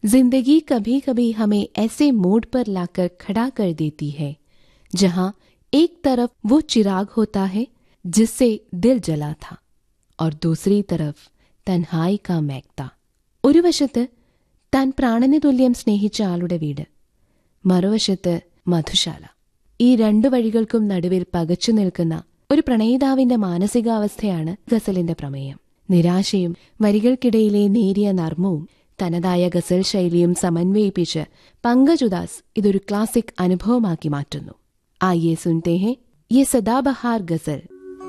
जिंदगी कभी कभी हमें ऐसे मोड़ पर लाकर खड़ा कर देती है जहां एक तरफ वो चिराग होता है जिससे दिल जला था और दूसरी तरफ തൻഹായി കാ മേക്ത ഒരു വശത്ത് താൻ പ്രാണന് തുല്യം സ്നേഹിച്ച ആളുടെ വീട് മറുവശത്ത് മധുശാല ഈ രണ്ടു വഴികൾക്കും നടുവിൽ പകച്ചു നിൽക്കുന്ന ഒരു പ്രണയിതാവിന്റെ മാനസികാവസ്ഥയാണ് ഗസലിന്റെ പ്രമേയം നിരാശയും വരികൾക്കിടയിലെ നേരിയ നർമ്മവും തനതായ ഗസൽ ശൈലിയും സമന്വയിപ്പിച്ച് പങ്കജുദാസ് ഇതൊരു ക്ലാസിക് അനുഭവമാക്കി മാറ്റുന്നു ആയിയെ സുൻതേ ഹെ യെ സദാബഹാർ ഗസൽ